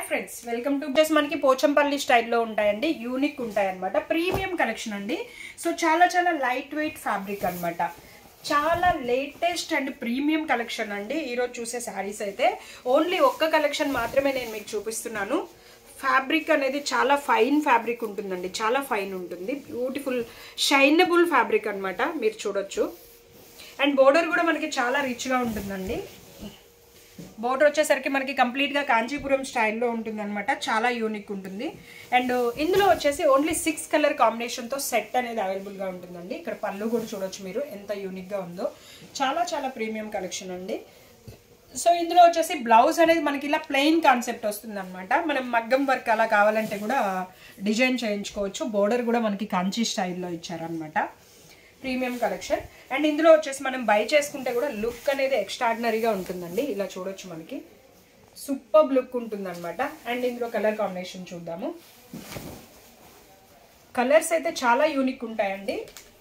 friends welcome to just మనకి పోచంపల్లి స్టైల్లో ఉంటాయండి యూనిక్ ఉంటాయి అనమాట ప్రీమియం కలెక్షన్ అండి సో చాలా చాలా లైట్ వెయిట్ ఫ్యాబ్రిక్ అన్నమాట చాలా లేటెస్ట్ అండ్ ప్రీమియం కలెక్షన్ అండి ఈరోజు చూసే శారీస్ అయితే ఓన్లీ ఒక్క కలెక్షన్ మాత్రమే నేను మీకు చూపిస్తున్నాను ఫ్యాబ్రిక్ అనేది చాలా ఫైన్ ఫ్యాబ్రిక్ ఉంటుందండి చాలా ఫైన్ ఉంటుంది బ్యూటిఫుల్ షైనబుల్ ఫ్యాబ్రిక్ అన్నమాట మీరు చూడొచ్చు అండ్ బోర్డర్ కూడా మనకి చాలా రిచ్గా ఉంటుందండి బోర్డర్ వచ్చేసరికి మనకి కంప్లీట్గా కాంచీపురం స్టైల్లో ఉంటుంది అనమాట చాలా యూనిక్ ఉంటుంది అండ్ ఇందులో వచ్చేసి ఓన్లీ సిక్స్ కలర్ కాంబినేషన్తో సెట్ అనేది అవైలబుల్గా ఉంటుందండి ఇక్కడ పళ్ళు కూడా చూడొచ్చు మీరు ఎంత యూనిక్గా ఉందో చాలా చాలా ప్రీమియం కలెక్షన్ అండి సో ఇందులో వచ్చేసి బ్లౌజ్ అనేది మనకి ఇలా ప్లెయిన్ కాన్సెప్ట్ వస్తుంది అనమాట మనం మగ్గం వర్క్ అలా కావాలంటే కూడా డిజైన్ చేయించుకోవచ్చు బోర్డర్ కూడా మనకి కంచి స్టైల్లో ఇచ్చారనమాట ప్రీమియం కలెక్షన్ అండ్ ఇందులో వచ్చేసి మనం బై చేసుకుంటే కూడా లుక్ అనేది ఎక్స్ట్రాడినరీగా ఉంటుందండి ఇలా చూడొచ్చు మనకి సూపర్ లుక్ ఉంటుందన్నమాట అండ్ ఇందులో కలర్ కాంబినేషన్ చూద్దాము కలర్స్ అయితే చాలా యూనిక్ ఉంటాయండి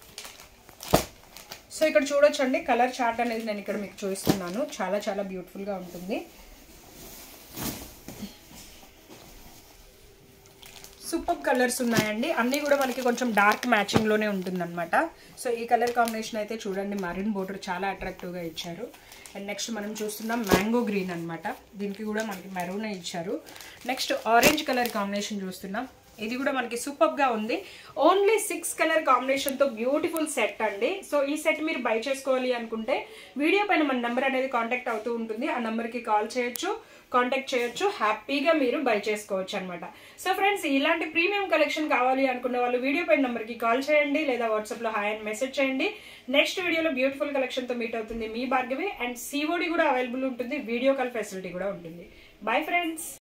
సో ఇక్కడ చూడొచ్చు అండి కలర్ చార్ట్ అనేది నేను ఇక్కడ మీకు చూపిస్తున్నాను చాలా చాలా బ్యూటిఫుల్గా ఉంటుంది సూపర్ కలర్స్ ఉన్నాయండి అన్నీ కూడా మనకి కొంచెం డార్క్ మ్యాచింగ్లోనే ఉంటుందన్నమాట సో ఈ కలర్ కాంబినేషన్ అయితే చూడండి మరిన్ బోర్డర్ చాలా అట్రాక్టివ్గా ఇచ్చారు అండ్ నెక్స్ట్ మనం చూస్తున్నాం మ్యాంగో గ్రీన్ అనమాట దీనికి కూడా మనకి మెరూనే ఇచ్చారు నెక్స్ట్ ఆరెంజ్ కలర్ కాంబినేషన్ చూస్తున్నాం ఇది కూడా మనకి సూపర్గా ఉంది ఓన్లీ సిక్స్ కలర్ కాంబినేషన్తో బ్యూటిఫుల్ సెట్ అండి సో ఈ సెట్ మీరు బై చేసుకోవాలి అనుకుంటే వీడియో పైన మన నెంబర్ అనేది కాంటాక్ట్ అవుతూ ఉంటుంది ఆ నెంబర్కి కాల్ చేయొచ్చు కాంటాక్ట్ చేయొచ్చు హ్యాపీగా మీరు బై చేసుకోవచ్చు అనమాట సో ఫ్రెండ్స్ ఇలాంటి ప్రీమియం కలెక్షన్ కావాలి అనుకున్న వాళ్ళు వీడియో పైన నెంబర్కి కాల్ చేయండి లేదా వాట్సాప్లో హాయ్ అని మెసేజ్ చేయండి నెక్స్ట్ వీడియోలో బ్యూటిఫుల్ కలెక్షన్తో మీట్ అవుతుంది మీ భార్గవి అండ్ సిఓడి కూడా అవైలబుల్ ఉంటుంది వీడియో కాల్ ఫెసిలిటీ కూడా ఉంటుంది బై ఫ్రెండ్స్